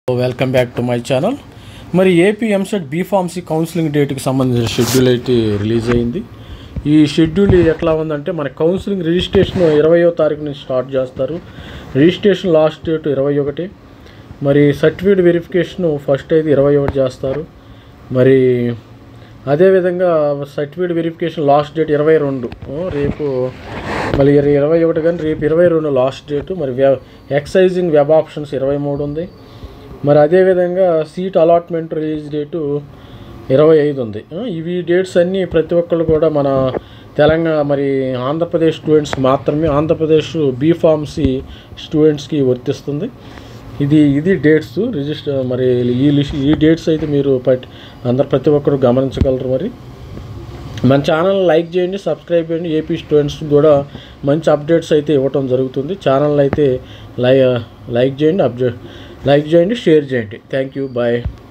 welcome back to my channel మరి AP EAMCET B Pharmacy counselling డేట్కి సంబంధించిన షెడ్యూల్ అయితే రిలీజ్ అయింది ఈ షెడ్యూల్ ఎట్లా ఉందంటే మన కౌన్సిలింగ్ రిజిస్ట్రేషన్ ఇరవయో తారీఖు నుంచి స్టార్ట్ చేస్తారు రిజిస్ట్రేషన్ లాస్ట్ డేట్ ఇరవై ఒకటి మరి సర్టిఫికేట్ వెరిఫికేషన్ ఫస్ట్ అయితే ఇరవై ఒకటి చేస్తారు మరి అదేవిధంగా సర్టిఫికేట్ వెరిఫికేషన్ లాస్ట్ డేట్ ఇరవై రెండు ఆ, రేపు మళ్ళీ ఇర- ఇరవై ఒకటి కానీ రేపు ఇరవై రెండు లాస్ట్ డేటు మరి వె ఎక్సైజింగ్ వెబ్ ఆప్షన్స్ ఇరవై మూడు ఉంది మరి అదేవిధంగా సీట్ అలాట్మెంట్ రిలీజ్ డేటు ఇరవై ఐదు ఉంది ఆ, ఇవి డేట్స్ అన్నీ ప్రతి ఒక్కళ్ళు కూడా మన తెలంగాణ మరి ఆంధ్రప్రదేశ్ స్టూడెంట్స్ మాత్రమే ఆంధ్రప్రదేశ్ బీఫార్మసీ స్టూడెంట్స్కి వర్తిస్తుంది ఇది ఇది డేట్స్ రిజిస్టర్ మరి ఈ లిస్ట్ ఈ డేట్స్ అయితే మీరు పట్ అందరు ప్రతి ఒక్కరు గమనించగలరు మరి మన ఛానల్ లైక్ చేయండి సబ్స్క్రైబ్ చేయండి ఏపీ స్టూడెంట్స్ కూడా మంచి అప్డేట్స్ అయితే ఇవ్వటం జరుగుతుంది ఛానల్ అయితే లై లైక్ చేయండి అప్డేట్ లైక్ చేయండి షేర్ చేయండి థ్యాంక్ యూ బాయ్